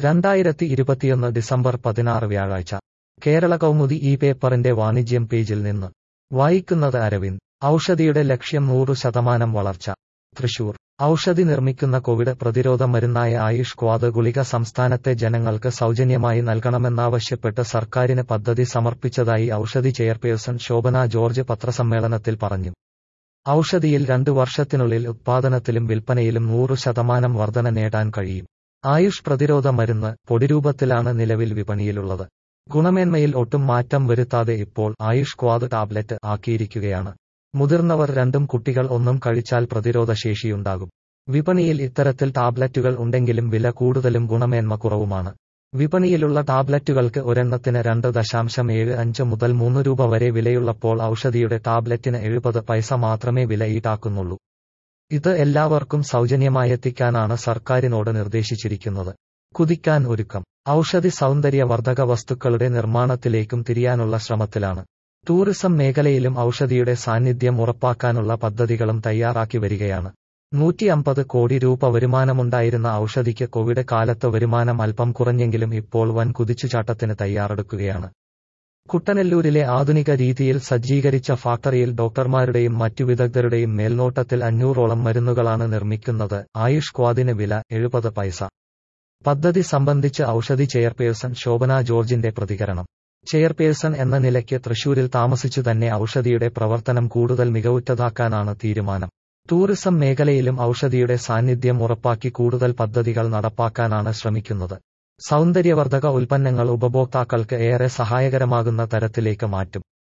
രണ്ടായിരത്തി ഇരുപത്തിയൊന്ന് ഡിസംബർ പതിനാറ് വ്യാഴാഴ്ച കേരള കൗമുദി ഈ പേപ്പറിന്റെ വാണിജ്യം പേജിൽ നിന്ന് വായിക്കുന്നത് അരവിന്ദ് ഔഷധിയുടെ ലക്ഷ്യം നൂറു ശതമാനം വളർച്ച തൃശൂർ ഔഷധി നിർമ്മിക്കുന്ന കോവിഡ് പ്രതിരോധ മരുന്നായ ആയുഷ് ക്വാദ് ഗുളിക സംസ്ഥാനത്തെ ജനങ്ങൾക്ക് സൗജന്യമായി നൽകണമെന്നാവശ്യപ്പെട്ട് സർക്കാരിന് പദ്ധതി സമർപ്പിച്ചതായി ഔഷധി ചെയർപേഴ്സൺ ശോഭന ജോർജ് പത്രസമ്മേളനത്തിൽ പറഞ്ഞു ഔഷധിയിൽ രണ്ടു വർഷത്തിനുള്ളിൽ ഉത്പാദനത്തിലും വിൽപ്പനയിലും നൂറു ശതമാനം വർധന നേടാൻ കഴിയും ആയുഷ് പ്രതിരോധ മരുന്ന് പൊടിരൂപത്തിലാണ് നിലവിൽ വിപണിയിലുള്ളത് ഗുണമേന്മയിൽ ഒട്ടും മാറ്റം വരുത്താതെ ഇപ്പോൾ ആയുഷ് ക്വാദ് ടാബ്ലറ്റ് ആക്കിയിരിക്കുകയാണ് മുതിർന്നവർ രണ്ടും കുട്ടികൾ ഒന്നും കഴിച്ചാൽ പ്രതിരോധ ശേഷിയുണ്ടാകും വിപണിയിൽ ഇത്തരത്തിൽ ടാബ്ലറ്റുകൾ ഉണ്ടെങ്കിലും വില കൂടുതലും ഗുണമേന്മ കുറവുമാണ് വിപണിയിലുള്ള ടാബ്ലറ്റുകൾക്ക് ഒരെണ്ണത്തിന് രണ്ട് ദശാംശം ഏഴ് അഞ്ച് മുതൽ മൂന്ന് രൂപ വരെ വിലയുള്ളപ്പോൾ ഔഷധിയുടെ ടാബ്ലറ്റിന് എഴുപത് പൈസ മാത്രമേ വില ഈടാക്കുന്നുള്ളൂ ഇത് എല്ലാവർക്കും സൗജന്യമായെത്തിക്കാനാണ് സർക്കാരിനോട് നിർദ്ദേശിച്ചിരിക്കുന്നത് കുതിക്കാൻ ഒരുക്കം ഔഷധി സൗന്ദര്യവർദ്ധക വസ്തുക്കളുടെ നിർമ്മാണത്തിലേക്കും തിരിയാനുള്ള ശ്രമത്തിലാണ് ടൂറിസം മേഖലയിലും ഔഷധിയുടെ സാന്നിധ്യം ഉറപ്പാക്കാനുള്ള പദ്ധതികളും തയ്യാറാക്കി വരികയാണ് നൂറ്റി അമ്പത് കോടി രൂപ വരുമാനമുണ്ടായിരുന്ന ഔഷധിക്ക് കോവിഡ് കാലത്ത് വരുമാനം അല്പം കുറഞ്ഞെങ്കിലും ഇപ്പോൾ വൻ കുതിച്ചുചാട്ടത്തിന് തയ്യാറെടുക്കുകയാണ് കുട്ടനെല്ലൂരിലെ ആധുനിക രീതിയിൽ സജ്ജീകരിച്ച ഫാക്ടറിയിൽ ഡോക്ടർമാരുടെയും മറ്റു വിദഗ്ധരുടെയും മേൽനോട്ടത്തിൽ അഞ്ഞൂറോളം മരുന്നുകളാണ് നിർമ്മിക്കുന്നത് ആയുഷ് ക്വാദിന് വില എഴുപത് പൈസ പദ്ധതി സംബന്ധിച്ച് ഔഷധി ചെയർപേഴ്സൺ ശോഭന ജോർജിന്റെ പ്രതികരണം ചെയർപേഴ്സൺ എന്ന നിലയ്ക്ക് തൃശൂരിൽ താമസിച്ചു തന്നെ ഔഷധിയുടെ പ്രവർത്തനം കൂടുതൽ മികവുറ്റതാക്കാനാണ് തീരുമാനം ടൂറിസം മേഖലയിലും ഔഷധിയുടെ സാന്നിധ്യം ഉറപ്പാക്കി കൂടുതൽ പദ്ധതികൾ നടപ്പാക്കാനാണ് ശ്രമിക്കുന്നത് സൗന്ദര്യവർദ്ധക ഉൽപ്പന്നങ്ങൾ ഉപഭോക്താക്കൾക്ക് ഏറെ സഹായകരമാകുന്ന തരത്തിലേക്ക് മാറ്റും